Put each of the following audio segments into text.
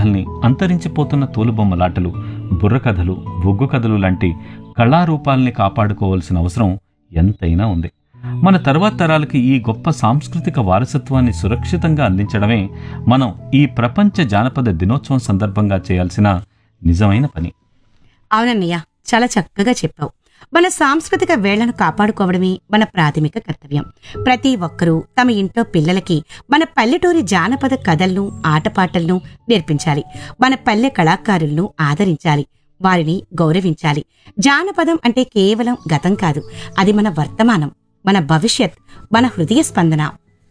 కథల్ని అంతరించిపోతున్న తోలుబొమ్మలాటలు బుర్రకథలు బొగ్గు కథలు లాంటి కళారూపాల్ని కాపాడుకోవాల్సిన అవసరం ఎంతైనా ఉంది మన తర్వాత తరాలకి ఈ గొప్ప సాంస్కృతిక వారసత్వాన్ని సురక్షితంగా అందించడమే మనం ఈ ప్రపంచ జానపద దినోత్సవం సందర్భంగా చేయాల్సిన నిజమైన పని అవునన్నయ్య చాలా చక్కగా చెప్పావు మన సాంస్కృతిక వేళ్లను కాపాడుకోవడమే మన ప్రాథమిక కర్తవ్యం ప్రతి ఒక్కరూ తమ ఇంట్లో పిల్లలకి మన పల్లెటూరి జానపద కథలను ఆటపాటలను నేర్పించాలి మన పల్లె కళాకారులను ఆదరించాలి వారిని గౌరవించాలి జానపదం అంటే కేవలం గతం కాదు అది మన వర్తమానం మన భవిష్యత్ మన హృదయ స్పందన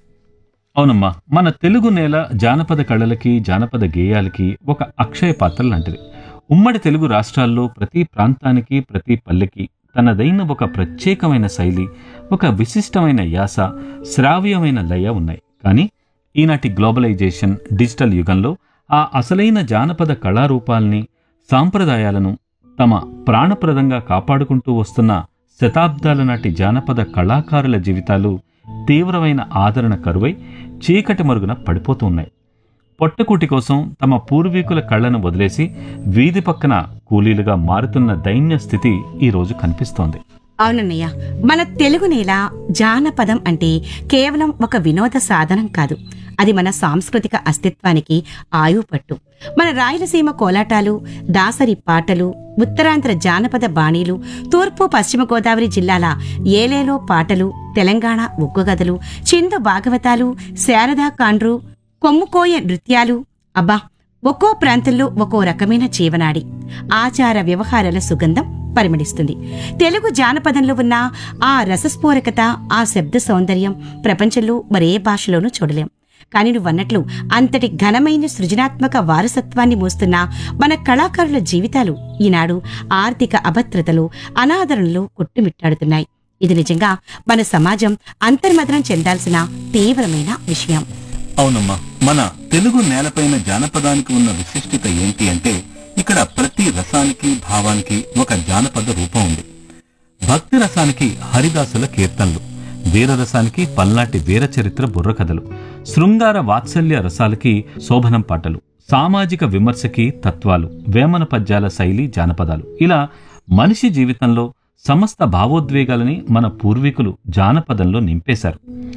అవునమ్మా మన తెలుగు నేల జానపద కళలకి జానపద గేయాలకి ఒక అక్షయ పాత్ర లాంటిది ఉమ్మడి తెలుగు రాష్ట్రాల్లో ప్రతి ప్రాంతానికి ప్రతి పల్లెకి తనదైన ఒక ప్రత్యేకమైన శైలి ఒక విశిష్టమైన యాస శ్రావ్యమైన లయ ఉన్నాయి కానీ ఈనాటి గ్లోబలైజేషన్ డిజిటల్ యుగంలో ఆ అసలైన జానపద కళారూపాల్ని సాంప్రదాయాలను తమ ప్రాణప్రదంగా కాపాడుకుంటూ వస్తున్న శతాబ్దాల నాటి జానపద కళాకారుల జీవితాలు తీవ్రమైన ఆదరణ కరువై చీకటి మరుగున పడిపోతూ ఉన్నాయి పొట్టకూటి కోసం తమ పూర్వీకుల కళ్ళను వదిలేసి వీధి పక్కన కూలీలుగా మారుతున్న దైన్య స్థితి ఈరోజు కనిపిస్తోంది అవునన్నయ్య మన తెలుగు నేల జానపదం అంటే కేవలం ఒక వినోద సాధనం కాదు అది మన సాంస్కృతిక అస్తిత్వానికి ఆయువు పట్టు మన రాయలసీమ కోలాటాలు దాసరి పాటలు ఉత్తరాంధ్ర జానపద బాణీలు తూర్పు పశ్చిమ గోదావరి జిల్లాల ఏలేలో పాటలు తెలంగాణ ఉగ్గుగదలు చిందు భాగవతాలు శారదా కాండ్రు కొమ్ముకోయ నృత్యాలు అబ్బా ఒక్కో ప్రాంతంలో ఒక్కో రకమైన జీవనాడి ఆచార వ్యవహారాల సుగంధం పరిమళిస్తుంది తెలుగు జానపదంలో ఉన్న ఆ రసస్ఫోరకత ఆ శబ్ద సౌందర్యం ప్రపంచంలో మరే భాషలోనూ చూడలేం కానీ నువ్వన్నట్లు అంతటి ఘనమైన సృజనాత్మక వారసత్వాన్ని మోస్తున్న మన కళాకారుల జీవితాలు ఈనాడు ఆర్థిక అభద్రతలో అనాదరణలో కొట్టుమిట్టాడుతున్నాయి ఇది నిజంగా మన సమాజం అంతర్మదనం చెందాల్సిన తీవ్రమైన విషయం అవునమ్మా మన తెలుగు నేలపైన జానపదానికి ఉన్న విశిష్టత ఏంటి అంటే ఇక్కడ ప్రతి రసానికి భావానికి ఒక జానపద రూపం ఉంది భక్తి రసానికి హరిదాసుల కీర్తనలు వీరరసానికి పల్నాటి వీర చరిత్ర బుర్రకథలు శృంగార వాత్సల్య రసాలకి శోభనం పాటలు సామాజిక విమర్శకి తత్వాలు వేమన పద్యాల శైలి జానపదాలు ఇలా మనిషి జీవితంలో సమస్త భావోద్వేగాలని మన పూర్వీకులు జానపదంలో నింపేశారు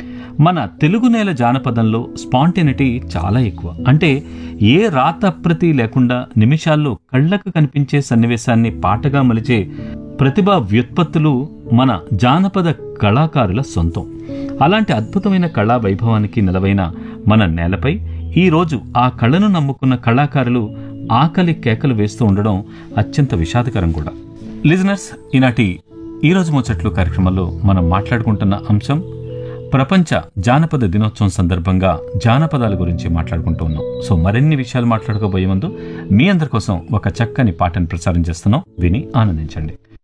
మన తెలుగు నేల జానపదంలో స్పాంటినిటీ చాలా ఎక్కువ అంటే ఏ రాతప్రతి లేకుండా నిమిషాల్లో కళ్ళకు కనిపించే సన్నివేశాన్ని పాటగా మలిచే ప్రతిభా వ్యుత్పత్తులు మన జానపద కళాకారుల సొంతం అలాంటి అద్భుతమైన కళా వైభవానికి నిలవైన మన నేలపై ఈ రోజు ఆ కళను నమ్ముకున్న కళాకారులు ఆకలి కేకలు వేస్తూ ఉండడం అత్యంత విషాదకరం కూడా లిజనర్స్ ఈనాటి ఈ రోజు ముచ్చట్లు కార్యక్రమంలో మనం మాట్లాడుకుంటున్న అంశం ప్రపంచ జానపద దినోత్సవం సందర్భంగా జానపదాల గురించి మాట్లాడుకుంటూ ఉన్నాం సో మరిన్ని విషయాలు మాట్లాడుకోబోయే ముందు మీ అందరి కోసం ఒక చక్కని పాటను ప్రసారం చేస్తున్నాం విని ఆనందించండి